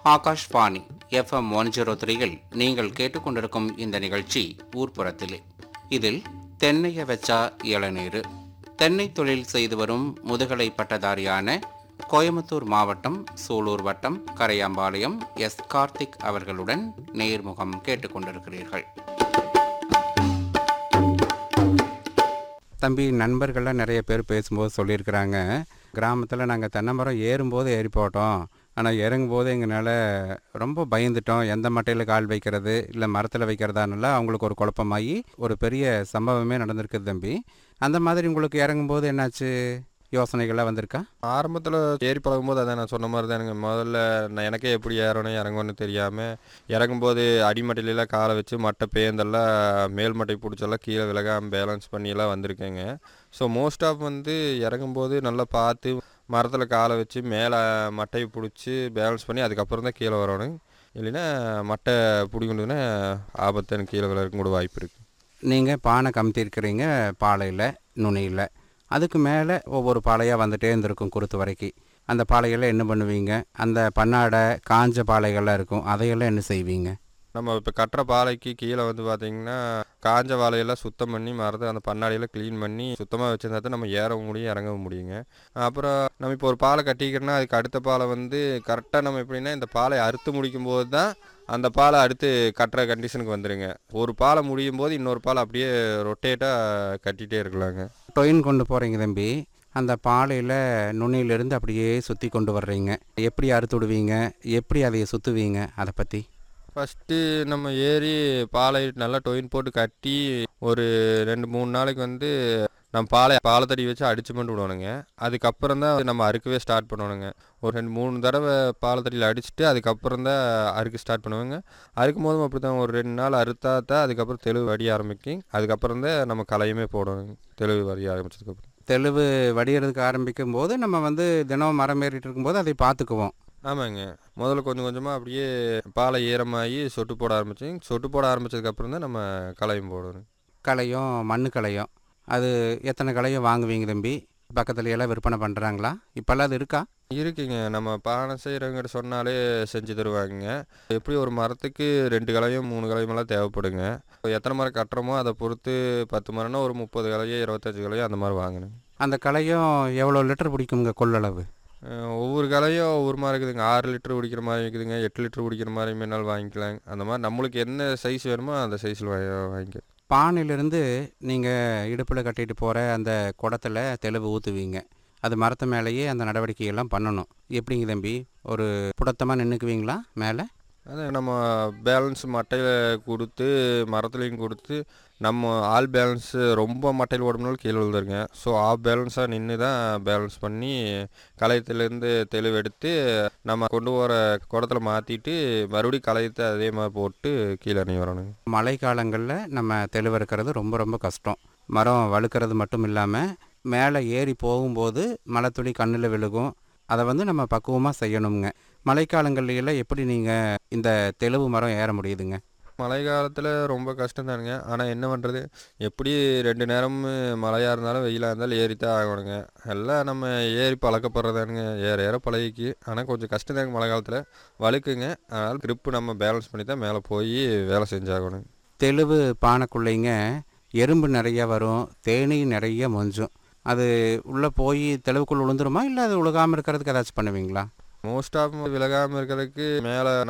Akashvani FM one zero த்ரீயில் நீங்கள் கேட்டுக்கொண்டிருக்கும் இந்த நிகழ்ச்சி ஊர்ப்புறத்திலே இதில் தென்னைய வச்சா இளநீர் தென்னை தொழில் செய்து வரும் முதுகலை பட்டதாரியான கோயம்புத்தூர் மாவட்டம் சூலூர் வட்டம் கரையாம்பாளையம் எஸ் கார்த்திக் அவர்களுடன் நேர்முகம் கேட்டுக்கொண்டிருக்கிறீர்கள் தம்பி நண்பர்கள்லாம் நிறைய பேர் பேசும்போது சொல்லியிருக்கிறாங்க கிராமத்தில் நாங்கள் தென்னை மரம் ஏறும்போது ஏறி போட்டோம் ஆனால் இறங்கும்போது எங்களால் ரொம்ப பயந்துட்டோம் எந்த மட்டையில் கால் வைக்கிறது இல்லை மரத்தில் வைக்கிறதானால அவங்களுக்கு ஒரு குழப்பமாகி ஒரு பெரிய சம்பவமே நடந்திருக்குது தம்பி அந்த மாதிரி உங்களுக்கு இறங்கும்போது என்னாச்சு யோசனைகள்லாம் வந்திருக்கா ஆரம்பத்தில் ஏறி பழகும்போது அதான் நான் சொன்ன மாதிரி தான் எனக்கு முதல்ல நான் எனக்கே எப்படி ஏறணும் இறங்கணும்னு தெரியாமல் இறங்கும்போது அடிமட்டையிலலாம் காலை வச்சு மட்டை பேந்தெல்லாம் மேல் மட்டை பிடிச்செல்லாம் கீழே விலகாம பேலன்ஸ் பண்ணியெல்லாம் வந்திருக்கேங்க ஸோ மோஸ்ட் ஆஃப் வந்து இறங்கும்போது நல்லா பார்த்து மரத்தில் காலை வச்சு மேலே மட்டையை பிடிச்சி பேலன்ஸ் பண்ணி அதுக்கப்புறம் தான் கீழே வரணும் இல்லைன்னா மட்டை பிடிக்கணுன்னா ஆபத்து எனக்கு கீழே விழறதுக்கு கூட வாய்ப்பு இருக்குது நீங்கள் பானை கமுத்திருக்கிறீங்க பாலையில் நுனியில் அதுக்கு மேலே ஒவ்வொரு பாலையாக வந்துட்டே இருந்திருக்கும் குருத்து வரைக்கும் அந்த பாலையெல்லாம் என்ன பண்ணுவீங்க அந்த பன்னாடை காஞ்ச பாலைகள்லாம் இருக்கும் அதையெல்லாம் என்ன செய்வீங்க நம்ம இப்போ கட்டுற பாலைக்கு கீழே வந்து பார்த்தீங்கன்னா காஞ்ச வாழையெல்லாம் சுத்தம் பண்ணி மரத்தை அந்த பண்ணாடியெல்லாம் க்ளீன் பண்ணி சுத்தமாக வச்சிருந்தா தான் நம்ம ஏறவும் முடியும் இறங்கவும் முடியுங்க அப்புறம் நம்ம இப்போ ஒரு பாலை கட்டிக்கிறோன்னா அதுக்கு அடுத்த பாலை வந்து கரெக்டாக நம்ம எப்படின்னா இந்த பாலை அறுத்து முடிக்கும் போது தான் அந்த பாலை அடுத்து கட்டுற கண்டிஷனுக்கு வந்துடுங்க ஒரு பாலை முடியும் போது இன்னொரு பாலை அப்படியே ரொட்டேட்டாக கட்டிகிட்டே இருக்கலாங்க டொயின் கொண்டு போகிறீங்க தம்பி அந்த பாலையில் நுனியிலிருந்து அப்படியே சுற்றி கொண்டு வர்றீங்க எப்படி அறுத்து விடுவீங்க எப்படி அதை சுற்றுவீங்க அதை பற்றி ஃபஸ்ட்டு நம்ம ஏறி பாலை நல்லா டொயின் போட்டு கட்டி ஒரு ரெண்டு மூணு நாளைக்கு வந்து நம்ம பாலை பாலத்தடி வச்சு அடிச்சு மட்டும் விடணுங்க அதுக்கப்புறம் தான் நம்ம அறுக்கவே ஸ்டார்ட் பண்ணணுங்க ஒரு ரெண்டு மூணு தடவை பாலத்தடியில் அடிச்சுட்டு அதுக்கப்புறம் தான் அறுக்க ஸ்டார்ட் பண்ணுவாங்க அறுக்கும் போதும் அப்படி தான் ஒரு ரெண்டு நாள் அறுத்தா தான் அதுக்கப்புறம் தெளிவு வடிய ஆரம்பிக்கும் அதுக்கப்புறம் தான் நம்ம களையுமே போடணுங்க தெளிவு வடிய ஆரம்பிச்சதுக்கப்புறம் தெளிவு வடிகிறதுக்கு ஆரம்பிக்கும் போது நம்ம வந்து தினம் மரம் ஏறிட்டு இருக்கும்போது அதை பார்த்துக்குவோம் ஆமாங்க முதல்ல கொஞ்சம் கொஞ்சமாக அப்படியே பாலை ஈரமாகி சொட்டு போட ஆரம்பிச்சோங்க சொட்டு போட ஆரம்பிச்சதுக்கப்புறம் தான் நம்ம களையும் போடணும் களையும் மண்ணு களையும் அது எத்தனை களையும் வாங்குவீங்க தம்பி பக்கத்துல எல்லாம் விற்பனை பண்ணுறாங்களா இப்போல்லாம் அது இருக்கா இருக்குங்க நம்ம பானை செய்கிறவங்கிட்ட சொன்னாலே செஞ்சு தருவாங்க எப்படி ஒரு மரத்துக்கு ரெண்டு கலையும் மூணு கலையுமெல்லாம் தேவைப்படுங்க எத்தனை மரம் கட்டுறோமோ அதை பொறுத்து பத்து மரம்னா ஒரு முப்பது கலையோ இருபத்தஞ்சு கலையோ அந்த மாதிரி வாங்கணும் அந்த களையும் எவ்வளோ லிட்டர் பிடிக்குங்க கொள்ளளவு அஹ் ஒவ்வொரு கலையும் ஒவ்வொரு மாதிரி இருக்குதுங்க ஆறு லிட்டர் குடிக்கிற மாதிரி இருக்குதுங்க எட்டு லிட்டர் குடிக்கிற மாதிரி வேணாலும் வாங்கிக்கலாங்க அந்த மாதிரி நம்மளுக்கு என்ன சைஸ் வேணுமோ அந்த சைஸில் வாங்கிக்க பானையிலிருந்து நீங்கள் இடுப்பில் கட்டிட்டு போகிற அந்த குடத்துல தெளிவு ஊற்றுவீங்க அது மரத்து மேலேயே அந்த நடவடிக்கையெல்லாம் பண்ணணும் எப்படிங்க தம்பி ஒரு புடத்தமாக நின்றுக்குவீங்களா மேலே அதான் நம்ம பேலன்ஸ் மட்டையில் கொடுத்து மரத்துலேயும் கொடுத்து நம்ம ஆல் பேலன்ஸ் ரொம்ப மட்டையில் ஓடணும்னாலும் கீழே விழுந்துருங்க ஸோ ஆஃப் பேலன்ஸாக நின்று தான் பேலன்ஸ் பண்ணி களையத்துலேருந்து தெளிவெடுத்து நம்ம கொண்டு போகிற குடத்துல மாற்றிட்டு மறுபடியும் களையத்தை அதே மாதிரி போட்டு கீழே இறங்கி வரணுங்க மழை காலங்களில் நம்ம தெளிவறுக்கிறது ரொம்ப ரொம்ப கஷ்டம் மரம் வழுக்கிறது மட்டும் இல்லாமல் மேலே ஏறி போகும்போது மழைத்துளி கண்ணில் விழுகும் அதை வந்து நம்ம பக்குவமாக செய்யணுங்க மழைக்காலங்கள்ல எல்லாம் எப்படி நீங்கள் இந்த தெளிவு மரம் ஏற முடியுதுங்க மழை காலத்தில் ரொம்ப கஷ்டம் தானுங்க ஆனால் என்ன பண்ணுறது எப்படி ரெண்டு நேரமும் மழையாக இருந்தாலும் வெயிலாக இருந்தாலும் ஏறித்தான் ஆகணுங்க எல்லாம் நம்ம ஏறி பழக்கப்படுறதானுங்க ஏற ஏற பழகிக்கு ஆனால் கொஞ்சம் கஷ்டம் தாங்க மழை காலத்தில் வழுக்குங்க அதனால் grip நம்ம பேலன்ஸ் பண்ணி தான் மேலே போய் வேலை செஞ்சாகணும் தெளிவு பானைக்குள்ளைங்க எறும்பு நிறைய வரும் தேனீ நிறைய மொஞ்சும் அது உள்ளே போய் தெளிவுக்குள் விழுந்துருமா இல்லை அது உழுகாமல் இருக்கிறதுக்கு ஏதாச்சும் பண்ணுவீங்களா மோஸ்ட் ஆஃப் விலகாமல் இருக்கிறதுக்கு மேலே